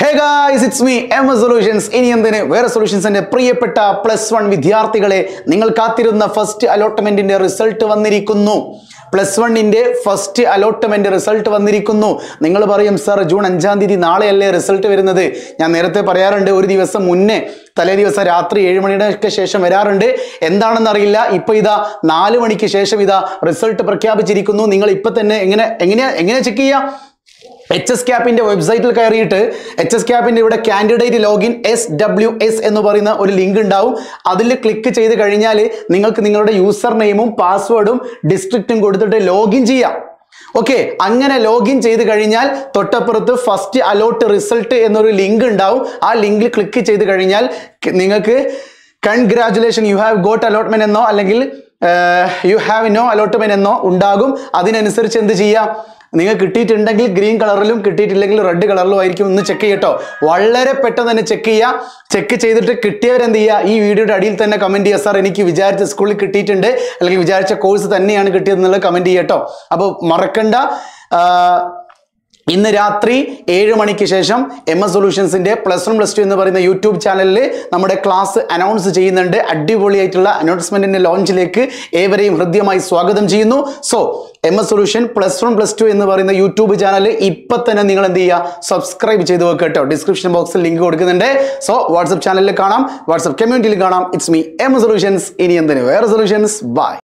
hey guys it's me M solutions ഇനി എന്തിന് വേറെ സൊല്യൂഷൻസിന്റെ പ്രിയപ്പെട്ട പ്ലസ് വൺ വിദ്യാർത്ഥികളെ നിങ്ങൾ കാത്തിരുന്ന ഫസ്റ്റ് അലോട്ട്മെന്റിന്റെ റിസൾട്ട് വന്നിരിക്കുന്നു പ്ലസ് വണ്ണിന്റെ ഫസ്റ്റ് അലോട്ട്മെന്റ് റിസൾട്ട് വന്നിരിക്കുന്നു നിങ്ങൾ പറയും സർ ജൂൺ അഞ്ചാം തീയതി നാളെയല്ലേ റിസൾട്ട് വരുന്നത് ഞാൻ നേരത്തെ പറയാറുണ്ട് ഒരു ദിവസം മുന്നേ തലേ ദിവസം രാത്രി ഏഴ് മണിയുടെ ഒക്കെ ശേഷം വരാറുണ്ട് എന്താണെന്ന് അറിയില്ല ഇപ്പൊ ഇതാ നാല് മണിക്ക് ശേഷം ഇതാ റിസൾട്ട് പ്രഖ്യാപിച്ചിരിക്കുന്നു നിങ്ങൾ ഇപ്പൊ തന്നെ എങ്ങനെ എങ്ങനെയാ എങ്ങനെ ചെക്ക് ചെയ്യാം എച്ച് എസ് ക്യാപ്പിന്റെ വെബ്സൈറ്റിൽ കയറിയിട്ട് എച്ച് എസ് ക്യാപ്പിന്റെ ഇവിടെ candidate login S W S എന്ന് പറയുന്ന ഒരു ലിങ്ക് ഉണ്ടാവും അതിൽ ക്ലിക്ക് ചെയ്ത് കഴിഞ്ഞാൽ നിങ്ങൾക്ക് നിങ്ങളുടെ യൂസർ നെയിമും പാസ്വേഡും ഡിസ്ട്രിക്റ്റും കൊടുത്തിട്ട് ലോഗിൻ ചെയ്യാം ഓക്കെ അങ്ങനെ ലോഗിൻ ചെയ്ത് കഴിഞ്ഞാൽ തൊട്ടപ്പുറത്ത് ഫസ്റ്റ് അലോട്ട് റിസൾട്ട് എന്നൊരു ലിങ്ക് ഉണ്ടാവും ആ ലിങ്കിൽ ക്ലിക്ക് ചെയ്ത് കഴിഞ്ഞാൽ ക- നിങ്ങൾക്ക് congratulation you have got allotment എന്നോ അല്ലെങ്കിൽ യു ഹാവ് നോ അലോട്ട്മെന്റ് എന്നോ ഉണ്ടാകും അതിനനുസരിച്ച് എന്ത് ചെയ്യാം നിങ്ങൾ കിട്ടിയിട്ടുണ്ടെങ്കിൽ ഗ്രീൻ കളറിലും കിട്ടിയിട്ടില്ലെങ്കിൽ റെഡ് കളറിലും ആയിരിക്കും ഒന്ന് ചെക്ക് ചെയ്യട്ടോ വളരെ പെട്ടെന്ന് തന്നെ ചെക്ക് ചെയ്യുക ചെക്ക് ചെയ്തിട്ട് കിട്ടിയവരെന്ത് ചെയ്യുക ഈ വീഡിയോയുടെ അടിയിൽ തന്നെ കമന്റ് ചെയ്യുക സാർ എനിക്ക് വിചാരിച്ച സ്കൂളിൽ കിട്ടിയിട്ടുണ്ട് അല്ലെങ്കിൽ വിചാരിച്ച കോഴ്സ് തന്നെയാണ് കിട്ടിയത് എന്നുള്ളത് കമന്റ് ചെയ്യട്ടോ അപ്പോൾ മറക്കണ്ട ആ, ഇന്ന് രാത്രി ഏഴ് മണിക്ക് ശേഷം എം എസ് സൊല്യൂഷൻസിന്റെ പ്ലസ് വൺ പ്ലസ് ടു എന്ന് പറയുന്ന യൂട്യൂബ് ചാനലിൽ നമ്മുടെ ക്ലാസ് അനൗൺസ് ചെയ്യുന്നുണ്ട് അടിപൊളിയായിട്ടുള്ള അനൗൺസ്മെന്റിന്റെ ലോഞ്ചിലേക്ക് ഏവരെയും ഹൃദ്യമായി സ്വാഗതം ചെയ്യുന്നു so M S solution plus one plus two എന്ന് പറയുന്ന യൂട്യൂബ് ചാനൽ ഇപ്പൊ തന്നെ നിങ്ങൾ എന്ത് ചെയ്യുക സബ്സ്ക്രൈബ് ചെയ്ത് വെക്കുക കേട്ടോ ഡിസ്ക്രിപ്ഷൻ ബോക്സിൽ ലിങ്ക് കൊടുക്കുന്നുണ്ട് സോ വാട്സ്ആപ്പ് ചാനലിൽ കാണാം വാട്സ്ആപ്പ് കമ്മ്യൂണിറ്റിയിൽ കാണാം it's me M S solutions ഇനി എന്തിന് വേറെ സൊല്യൂഷൻസ് ബൈ